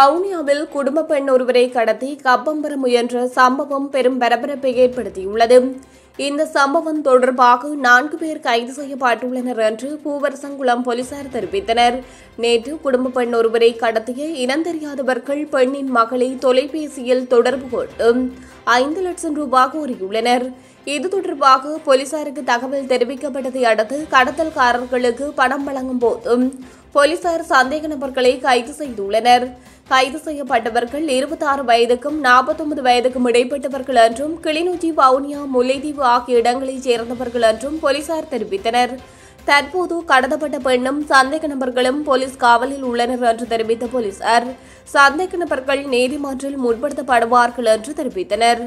வவுனியாவில் குடும்ப பெண் ஒருவரை கடத்தி கப்பம் பெற முயன்ற சம்பவம் பெரும் பரபரப்பை ஏற்படுத்தியுள்ளது இந்த சம்பவம் தொடர்பாக நான்கு பேர் கைது செய்யப்பட்டுள்ளனர் என்று பூவரசங்குளம் போலீசார் தெரிவித்தனர் நேற்று குடும்ப பெண் ஒருவரை கடத்திய இனந்தெரியாதவர்கள் பெண்ணின் மகளை தொலைபேசியில் தொடர்பு கொண்டு ஐந்து லட்சம் ரூபாய் கோரியுள்ளனர் இது தொடர்பாக போலீசாருக்கு தகவல் தெரிவிக்கப்பட்டதை அடுத்து கடத்தல்காரர்களுக்கு பணம் வழங்கும் போதும் போலீசார் சந்தேக நபர்களை கைது செய்துள்ளனர் கைது செய்யப்பட்டவர்கள் இருபத்தாறு வயதுக்கும் நாற்பத்தொன்பது வயதுக்கும் இடைப்பட்டவர்கள் என்றும் கிளிநொச்சி வவுனியா முல்லைத்தீவு ஆகிய இடங்களைச் சேர்ந்தவர்கள் என்றும் போலீசார் தெரிவித்தனர் தற்போது கடத்தப்பட்ட பெண்ணும் சந்தேக நபர்களும் போலீஸ் காவலில் உள்ளனர் என்று தெரிவித்த போலீசார் சந்தேக நபர்கள் நீதிமன்றில் முற்படுத்தப்படுவார்கள் என்று தெரிவித்தனர்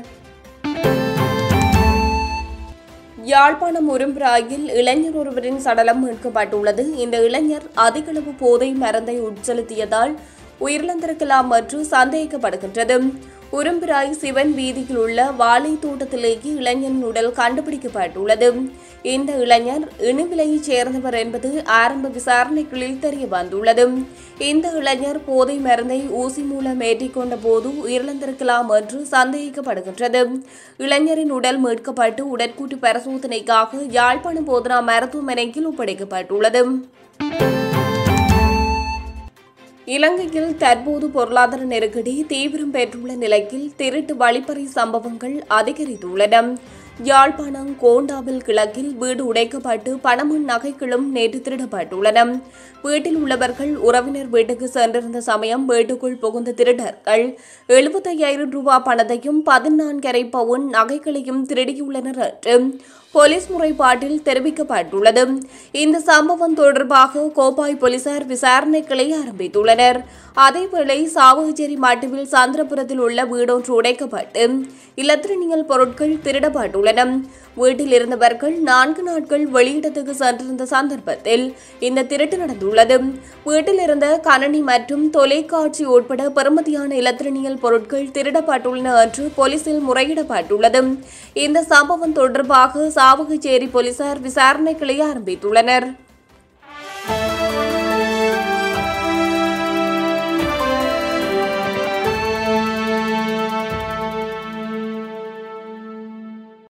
யாழ்ப்பாணம் உரும்பிராயில் இளைஞர் ஒருவரின் சடலம் மீட்கப்பட்டுள்ளது இந்த இளைஞர் அதிகளவு போதை மருந்தை உட்செலுத்தியதால் உயிரிழந்திருக்கலாம் என்று சந்தேகிக்கப்படுகின்றது உரும்பிராய் சிவன் வீதியில் உள்ள வாழை தோட்டத்திலேயே இளைஞரின் உடல் கண்டுபிடிக்கப்பட்டுள்ளது இந்த இளைஞர் இணுவிலையைச் சேர்ந்தவர் என்பது ஆரம்ப விசாரணைகளில் தெரிய வந்துள்ளது இந்த இளைஞர் போதை மருந்தை ஊசி மூலம் ஏற்றிக்கொண்ட போது உயிரிழந்திருக்கலாம் என்று சந்தேகிக்கப்படுகின்றது இளைஞரின் உடல் மீட்கப்பட்டு உடற்கூட்டு பரிசோதனைக்காக யாழ்ப்பாணம் போதனா மருத்துவமனையில் ஒப்படைக்கப்பட்டுள்ளது இலங்கையில் தற்போது பொருளாதார நெருக்கடி தீவிரம் பெற்றுள்ள நிலையில் திருட்டு வழிப்பறி சம்பவங்கள் அதிகரித்துள்ளன யாழ்ப்பாணம் கோண்டாவில் கிழக்கில் வீடு உடைக்கப்பட்டு பணமும் நகைகளும் நேற்று திருடப்பட்டுள்ளன வீட்டில் உள்ளவர்கள் உறவினர் வீட்டுக்கு சென்றிருந்த சமயம் வீட்டுக்குள் புகுந்த திருடர்கள் எழுபத்தையாயிரம் ரூபாய் பணத்தையும் பதினான்கரை பவுன் நகைகளையும் திருடியுள்ளனர் என்று போலீஸ் முறைப்பாட்டில் தெரிவிக்கப்பட்டுள்ளது இந்த சம்பவம் தொடர்பாக கோப்பாய் போலீசார் விசாரணைகளை ஆரம்பித்துள்ளனர் அதேவேளை சாவகச்சேரி மாட்டுவில் சந்திரபுரத்தில் உள்ள வீடொன்று உடைக்கப்பட்டு இலத்திரனியல் பொருட்கள் திருடப்பட்டுள்ளன வீட்டில் இருந்தவர்கள் நான்கு நாட்கள் வெளியிடத்துக்கு சென்றிருந்த சந்தர்ப்பத்தில் இந்த திருட்டு நடந்துள்ளது வீட்டில் இருந்த கணனி மற்றும் தொலைக்காட்சி உட்பட பெறுமதியான இலத்திரனியல் பொருட்கள் திருடப்பட்டுள்ளன என்று போலீசில் முறையிடப்பட்டுள்ளது இந்த சம்பவம் தொடர்பாக சாவகச்சேரி போலீசார் விசாரணைகளை ஆரம்பித்துள்ளனர்